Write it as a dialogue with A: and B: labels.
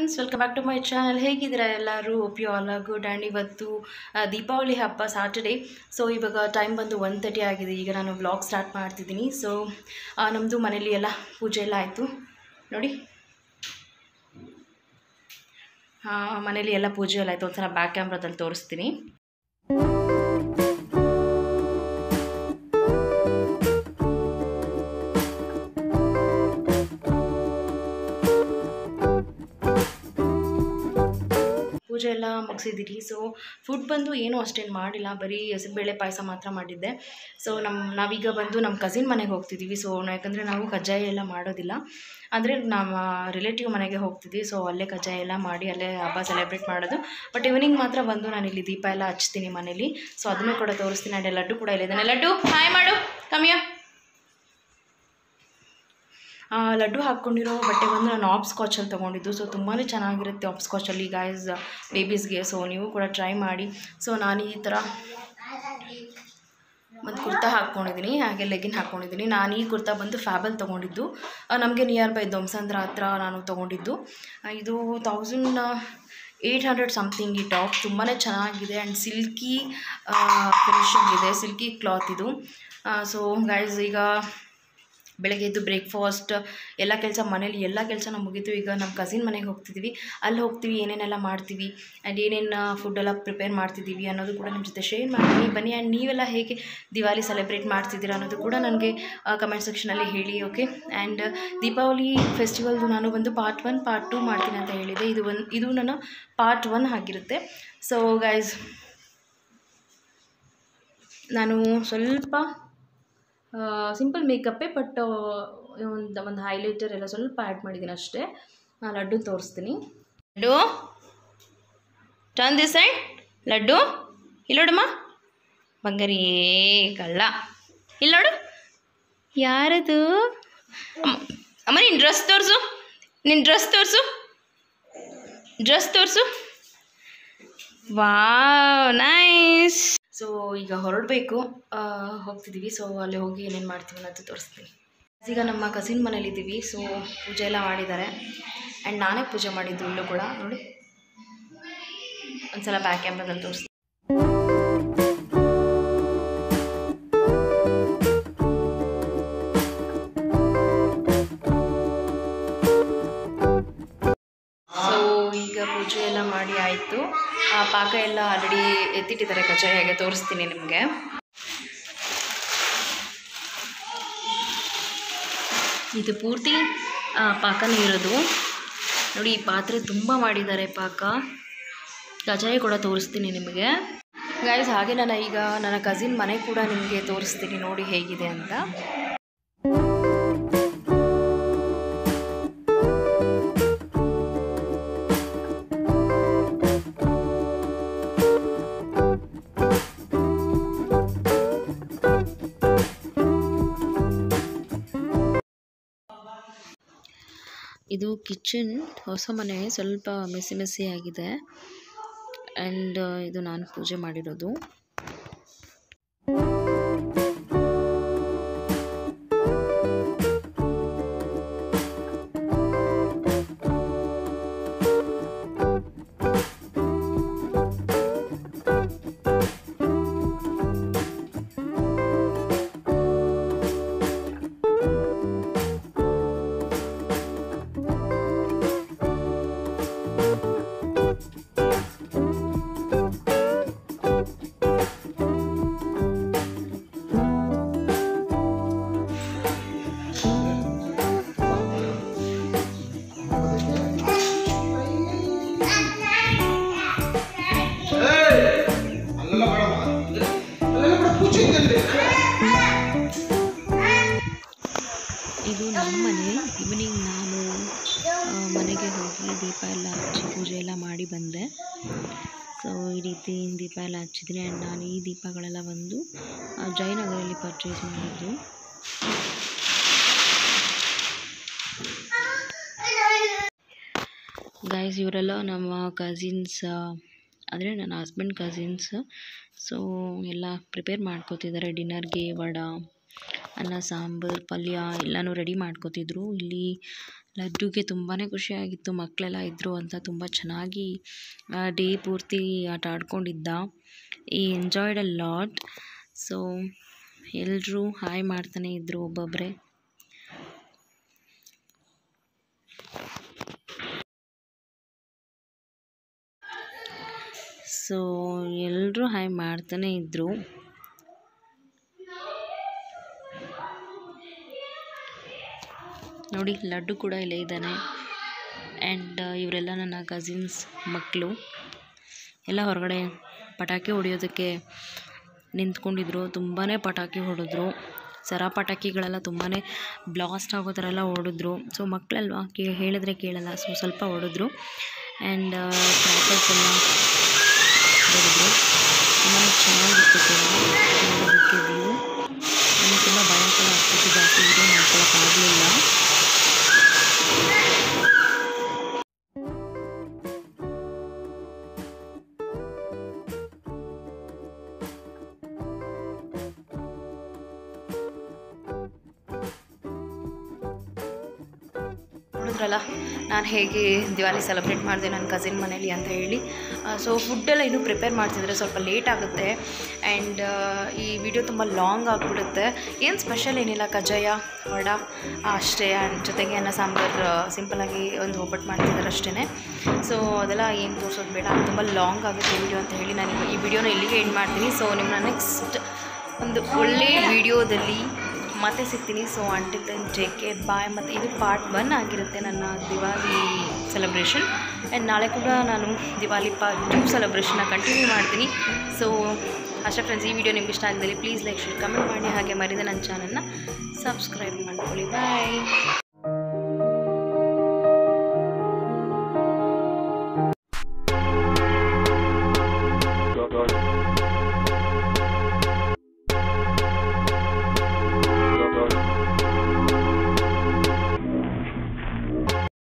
A: Friends welcome back to my channel ಹೇಗಿದ್ದೀರಾ ಎಲ್ಲರೂ hope you all good and ಇವತ್ತು ಆ, ದೀಪಾವಳಿ ಹಬ್ಬ ಸಾಟರ್ಡೇ ಸೊ ಇವಾಗ ಟೈಮ್ ಬಂದು ಒನ್ ತರ್ಟಿ ಆಗಿದೆ ಈಗ ನಾನು ವ್ಲಾಗ್ ಸ್ಟಾರ್ಟ್ ಮಾಡ್ತಿದ್ದೀನಿ ಸೊ ನಮ್ಮದು ಮನೇಲಿ ಎಲ್ಲ ಪೂಜೆ ಎಲ್ಲ ಆಯಿತು ನೋಡಿ ಮನೇಲಿ ಎಲ್ಲ ಪೂಜೆ ಎಲ್ಲ ಆಯಿತು ಒಂದ್ಸಲ ಬ್ಯಾಕ್ ಕ್ಯಾಮ್ರಾದಲ್ಲಿ ತೋರಿಸ್ತೀನಿ ಪೂಜೆ ಎಲ್ಲ ಮುಗಿಸಿದ್ದೀರಿ ಸೊ ಫುಡ್ ಬಂದು ಏನೂ ಅಷ್ಟೇನು ಮಾಡಿಲ್ಲ ಬರೀ ಹೆಸರುಬೇಳೆ ಪಾಯಸ ಮಾತ್ರ ಮಾಡಿದ್ದೆ ಸೊ ನಮ್ಮ ನಾವೀಗ ಬಂದು ನಮ್ಮ ಕಸಿನ್ ಮನೆಗೆ ಹೋಗ್ತಿದ್ದೀವಿ ಸೊ ಯಾಕಂದರೆ ನಾವು ಕಜ್ಜಾಯ ಎಲ್ಲ ಮಾಡೋದಿಲ್ಲ ಅಂದರೆ ನಮ್ಮ ರಿಲೇಟಿವ್ ಮನೆಗೆ ಹೋಗ್ತಿದ್ವಿ ಸೊ ಅಲ್ಲೇ ಕಜ್ಜಾಯ ಎಲ್ಲ ಮಾಡಿ ಅಲ್ಲೇ ಹಬ್ಬ ಸೆಲೆಬ್ರೇಟ್ ಮಾಡೋದು ಬಟ್ ಈವ್ನಿಂಗ್ ಮಾತ್ರ ಬಂದು ನಾನು ಇಲ್ಲಿ ದೀಪ ಎಲ್ಲ ಹಚ್ತೀನಿ ಮನೇಲಿ ಸೊ ಅದನ್ನು ಕೂಡ ತೋರಿಸ್ತೀನಿ ಆ್ಯಂಡ್ ಲಡ್ಡು ಕೂಡ ಇಲ್ಲಿದ್ದಾನೆ ಲಡ್ಡು ಹಾಯ್ ಮಾಡು ಕಮ್ಮಿಯ ಆ, ಲಡ್ಡು ಹಾಕ್ಕೊಂಡಿರೋ ಬಟ್ಟೆ ಬಂದು ನಾನು ಆಪ್ ಸ್ಕಾಚಲ್ಲಿ ತೊಗೊಂಡಿದ್ದು ಸೊ ತುಂಬಾ ಚೆನ್ನಾಗಿರುತ್ತೆ ಆಪ್ ಸ್ಕಾಚಲ್ಲಿ ಗಾಯ್ಸ್ ಬೇಬೀಸ್ಗೆ ಸೊ ನೀವು ಕೂಡ ಟ್ರೈ ಮಾಡಿ ಸೊ ನಾನು ಈ ಥರ ಒಂದು ಕುರ್ತಾ ಹಾಕ್ಕೊಂಡಿದ್ದೀನಿ ಹಾಗೆ ಲೆಗಿನ್ ಹಾಕ್ಕೊಂಡಿದ್ದೀನಿ ನಾನು ಈ ಕುರ್ತಾ ಬಂದು ಫ್ಯಾಬಲ್ ತೊಗೊಂಡಿದ್ದು ನಮಗೆ ನಿಯರ್ ಬೈ ದೊಮ್ಸಂದ್ರ ಹತ್ರ ನಾನು ತೊಗೊಂಡಿದ್ದು ಆ, ಇದು ತೌಸಂಡ್ ಏಯ್ಟ್ ಹಂಡ್ರೆಡ್ ಸಮಥಿಂಗ್ ಈ ಟಾಪ್ ತುಂಬಾ ಚೆನ್ನಾಗಿದೆ ಆ್ಯಂಡ್ ಸಿಲ್ಕಿ ಫಿನಿಶಿಂಗ್ ಇದೆ ಸಿಲ್ಕಿ ಕ್ಲಾತ್ ಇದು ಸೊ ಗೈಸ್ ಈಗ ಬೆಳಗ್ಗೆ ಎದ್ದು ಬ್ರೇಕ್ಫಾಸ್ಟ್ ಎಲ್ಲ ಕೆಲಸ ಮನೇಲಿ ಎಲ್ಲ ಕೆಲಸ ಮುಗೀತು ಈಗ ನಮ್ಮ ಕಸಿನ್ ಮನೆಗೆ ಹೋಗ್ತಿದ್ದೀವಿ ಅಲ್ಲಿ ಹೋಗ್ತೀವಿ ಏನೇನೆಲ್ಲ ಮಾಡ್ತೀವಿ ಆ್ಯಂಡ್ ಏನೇನು ಫುಡ್ಡೆಲ್ಲ ಪ್ರಿಪೇರ್ ಮಾಡ್ತಿದ್ದೀವಿ ಅನ್ನೋದು ಕೂಡ ನಿಮ್ಮ ಜೊತೆ ಶೇರ್ ಮಾಡ್ತೀನಿ ಬನ್ನಿ ಆ್ಯಂಡ್ ನೀವೆಲ್ಲ ಹೇಗೆ ದಿವಾಲಿ ಸೆಲೆಬ್ರೇಟ್ ಮಾಡ್ತಿದ್ದೀರಾ ಅನ್ನೋದು ಕೂಡ ನನಗೆ ಕಮೆಂಟ್ ಸೆಕ್ಷನಲ್ಲಿ ಹೇಳಿ ಓಕೆ ಆ್ಯಂಡ್ ದೀಪಾವಳಿ ಫೆಸ್ಟಿವಲ್ದು ನಾನು ಬಂದು ಪಾರ್ಟ್ ಒನ್ ಪಾರ್ಟ್ ಟು ಮಾಡ್ತೀನಿ ಅಂತ ಹೇಳಿದೆ ಇದು ಒಂದು ಇದು ನನ್ನ ಪಾರ್ಟ್ ಒನ್ ಆಗಿರುತ್ತೆ ಸೊ ಗೈಸ್ ನಾನು ಸ್ವಲ್ಪ ಸಿಂಪಲ್ ಮೇಕಪ್ಪೇ ಬಟ್ ಒಂದು ಒಂದು ಹೈಲೈಟರ್ ಎಲ್ಲ ಸ್ವಲ್ಪ ಆ್ಯಡ್ ಮಾಡಿದ್ದೀನಿ ಅಷ್ಟೇ ಆ, ಲಡ್ಡು ತೋರಿಸ್ತೀನಿ Laddu turn this side Laddu ಇಲ್ಲೋಡಮ್ಮ ಬಂಗಾರಿ ಕಳ್ಳ ಇಲ್ಲೋಡು ಯಾರದು ಅಮ್ಮ ಅಮ್ಮ ನಿನ್ನ ಡ್ರೆಸ್ ತೋರಿಸು ನಿನ್ನ ಡ್ರೆಸ್ ತೋರಿಸು ಡ್ರೆಸ್ ತೋರಿಸು ವಾವ್ ನೈಸ್ ಸೊ ಈಗ ಹೊರಡಬೇಕು ಹೋಗ್ತಿದ್ದೀವಿ ಸೊ ಅಲ್ಲಿ ಹೋಗಿ ಏನೇನು ಮಾಡ್ತೀವಿ ಅನ್ನೋದು ತೋರಿಸ್ತೀನಿ ಈಗ ನಮ್ಮ ಕಸಿನ್ ಮನೇಲಿದ್ದೀವಿ ಸೊ ಪೂಜೆ ಎಲ್ಲ ಮಾಡಿದ್ದಾರೆ ಆ್ಯಂಡ್ ನಾನೇ ಪೂಜೆ ಮಾಡಿದ್ದು ಇಲ್ಲೂ ಕೂಡ ನೋಡಿ ಒಂದ್ಸಲ ಬ್ಯಾಕ್ ಕ್ಯಾಮ್ರಾದಲ್ಲಿ ತೋರಿಸ್ತೀನಿ ಸೊ ಈಗ ಪೂಜೆ ಎಲ್ಲ ಮಾಡಿ ಆಯಿತು ಆ ಪಾಕ ಎಲ್ಲ ಆಲ್ರೆಡಿ ಎತ್ತಿಟ್ಟಿದ್ದಾರೆ ಕಚಾಯಿಗೆ ತೋರಿಸ್ತೀನಿ ನಿಮಗೆ ಇದು ಪೂರ್ತಿ ಆ, ಪಾಕನೇ ಇರೋದು ನೋಡಿ ಈ ಪಾತ್ರೆ ತುಂಬ ಮಾಡಿದ್ದಾರೆ ಪಾಕ ಕಜಾಯ ಕೂಡ ತೋರಿಸ್ತೀನಿ ನಿಮಗೆ ಗೈಸ್ ಹಾಗೆ ನಾನು ಈಗ ನನ್ನ ಕಸಿನ್ ಮನೆ ಕೂಡ ನಿಮಗೆ ತೋರಿಸ್ತೀನಿ ನೋಡಿ ಹೇಗಿದೆ ಅಂತ ಇದು ಕಿಚನ್ ಹೊಸ ಮನೆ ಸ್ವಲ್ಪ ಮೆಸ್ಸಿ ಮೆಸ್ಸಿ ಆಗಿದೆ ಆ್ಯಂಡ್ ಇದು ನಾನು ಪೂಜೆ ಮಾಡಿರೋದು
B: ಅಲ್ಲೆಲ್ಲ ಬೇಡಮ್ಮ ಅಲ್ಲೆಲ್ಲ ಬೇಡ ಪೂಜೆ ಇದೆ
A: ಇದು ನಮ್ಮ ಮನೆ ಈವ್ನಿಂಗ್ ನಾನು ಆ, ಮನೆಗೆ ಹೋಗಿ ದೀಪ ಎಲ್ಲ ಹಚ್ಚಿ ಪೂಜೆ ಎಲ್ಲ ಮಾಡಿ ಬಂದೆ ಸೊ ಈ ರೀತಿ ದೀಪ ಎಲ್ಲ ಹಚ್ಚಿದ್ದೀನಿ ಆ್ಯಂಡ್ ನಾನು ಈ ದೀಪಗಳೆಲ್ಲ ಬಂದು ಆ, ಜಯನಗರಲ್ಲಿ ಪರ್ಚೇಸ್ ಮಾಡಿದ್ದು ಗೈಸ್ ಇವರೆಲ್ಲ ನಮ್ಮ ಕಸಿನ್ಸ್ ಅಂದರೆ ನನ್ನ ಹಸ್ಬೆಂಡ್ ಕಸಿನ್ಸ್ ಸೊ ಎಲ್ಲ ಪ್ರಿಪೇರ್ ಮಾಡ್ಕೋತಿದ್ದಾರೆ ಡಿನ್ನರ್ಗೆ ವಡ ಅನ್ನ ಸಾಂಬಾರು ಪಲ್ಯ ಎಲ್ಲನೂ ರೆಡಿ ಮಾಡ್ಕೋತಿದ್ರು ಇಲ್ಲಿ ಲಡ್ಡುಗೆ ತುಂಬಾ ಖುಷಿಯಾಗಿತ್ತು ಮಕ್ಕಳೆಲ್ಲ ಇದ್ದರು ಅಂತ ತುಂಬ ಚೆನ್ನಾಗಿ ಡೇ ಪೂರ್ತಿ ಆಟ ಆಡ್ಕೊಂಡಿದ್ದ ಈ ಎಂಜಾಯ್ಡ್ ಅ ಲಾಟ್ ಸೊ ಎಲ್ಲರೂ ಹಾಯ್ ಮಾಡ್ತಾನೆ ಇದ್ದರು ಒಬ್ಬೊಬ್ಬರೇ ಸೊ ಎಲ್ಲರೂ ಹಾಯ್ ಮಾಡ್ತಾನೆ ಇದ್ದರು ನೋಡಿ ಲಡ್ಡು ಕೂಡ ಇಲ್ಲೇ ಇದ್ದಾನೆ ಆ್ಯಂಡ್ ಇವರೆಲ್ಲ ನನ್ನ ಕಸಿನ್ಸ್ ಮಕ್ಕಳು ಎಲ್ಲ ಹೊರಗಡೆ ಪಟಾಕಿ ಹೊಡೆಯೋದಕ್ಕೆ ನಿಂತ್ಕೊಂಡಿದ್ರು ತುಂಬಾ ಪಟಾಕಿ ಹೊಡೆದ್ರು ಸರ ಪಟಾಕಿಗಳೆಲ್ಲ ತುಂಬಾ ಬ್ಲಾಸ್ಟ್ ಆಗೋ ಥರ ಎಲ್ಲ ಹೊಡೆದ್ರು ಸೊ ಮಕ್ಕಳಲ್ವಾ ಕೇ ಹೇಳಿದ್ರೆ ಕೇಳಲ್ಲ ಸೊ ಸ್ವಲ್ಪ ಹೊಡೆದ್ರು ಆ್ಯಂಡ್ ಕ್ರ್ಯಾಕರ್ಸ್ ಎಲ್ಲ ಹೊಡೆದ್ರು ತುಂಬಾ ಚೆನ್ನಾಗಿತ್ತು ಕೂಡ ನೋಡೋದಕ್ಕೆ ವ್ಯೂ ನನಗೆ ತುಂಬ ಭಯ ಕೂಡ ಆಗ್ತಿತ್ತು ಜಾಸ್ತಿ ವಿಡಿಯೋ ಮಾಡ್ಕೊಳಕ್ಕಾಗಲಿಲ್ಲ ನೋಡಿದ್ರಲ್ಲ ನಾನು ಹೇಗೆ ದಿವಾಲಿ ಸೆಲೆಬ್ರೇಟ್ ಮಾಡಿದೆ ನನ್ನ ಕಸಿನ್ ಮನೇಲಿ ಅಂತ ಹೇಳಿ ಸೊ ಫುಡ್ಡೆಲ್ಲ ಇನ್ನೂ ಪ್ರಿಪೇರ್ ಮಾಡ್ತಿದ್ರೆ ಸ್ವಲ್ಪ ಲೇಟ್ ಆಗುತ್ತೆ ಆ್ಯಂಡ್ ಈ ವಿಡಿಯೋ ತುಂಬ ಲಾಂಗ್ ಆಗಿಬಿಡುತ್ತೆ ಏನು ಸ್ಪೆಷಲ್ ಏನಿಲ್ಲ ಕಜ್ಜಾಯ ವಡ ಅಷ್ಟೇ ಆ್ಯಂಡ್ ಜೊತೆಗೆ ಅನ್ನ ಸಾಂಬಾರು ಸಿಂಪಲಾಗಿ ಒಂದು ಒಬ್ಬಟ್ಟು ಮಾಡ್ತಿದ್ದಾರೆ ಅಷ್ಟೇ ಸೊ ಅದೆಲ್ಲ ಏನು ತೋರಿಸೋದು ಬೇಡ ತುಂಬ ಲಾಂಗ್ ಆಗುತ್ತೆ ವಿಡಿಯೋ ಅಂತ ಹೇಳಿ ನಾನು ಈ ವಿಡಿಯೋನ ಇಲ್ಲಿಗೆ ಎಂಡ್ ಮಾಡ್ತೀನಿ ಸೊ ನಿಮ್ಮನ್ನ ನೆಕ್ಸ್ಟ್ ಒಂದು ಒಳ್ಳೆ ವಿಡಿಯೋದಲ್ಲಿ ಮತ್ತೆ ಸಿಗ್ತೀನಿ so until then take care bye ಮತ್ತು ಇದು ಪಾರ್ಟ್ ಒನ್ ಆಗಿರುತ್ತೆ ನನ್ನ ದಿವಾಲಿ ಸೆಲೆಬ್ರೇಷನ್ ಆ್ಯಂಡ್ ನಾಳೆ ಕೂಡ ನಾನು ದಿವಾಲಿ ಪಾರ್ಟ್ ಟೂ ಸೆಲೆಬ್ರೇಷನ್ನ ಕಂಟಿನ್ಯೂ ಮಾಡ್ತೀನಿ ಸೊ ಅಷ್ಟೇ ಫ್ರೆಂಡ್ಸ್ ಈ ವಿಡಿಯೋ ನಿಮ್ಗೆ ಇಷ್ಟ ಆಗಿದ್ದಲ್ಲಿ ಪ್ಲೀಸ್ ಲೈಕ್ ಶೇರ್ ಕಮೆಂಟ್ ಮಾಡಿ ಹಾಗೆ ಮರಿದೆ ನನ್ನ ಚಾನಲ್ನ ಸಬ್ಸ್ಕ್ರೈಬ್ ಮಾಡ್ಕೊಳ್ಳಿ ಬಾಯ್
C: God.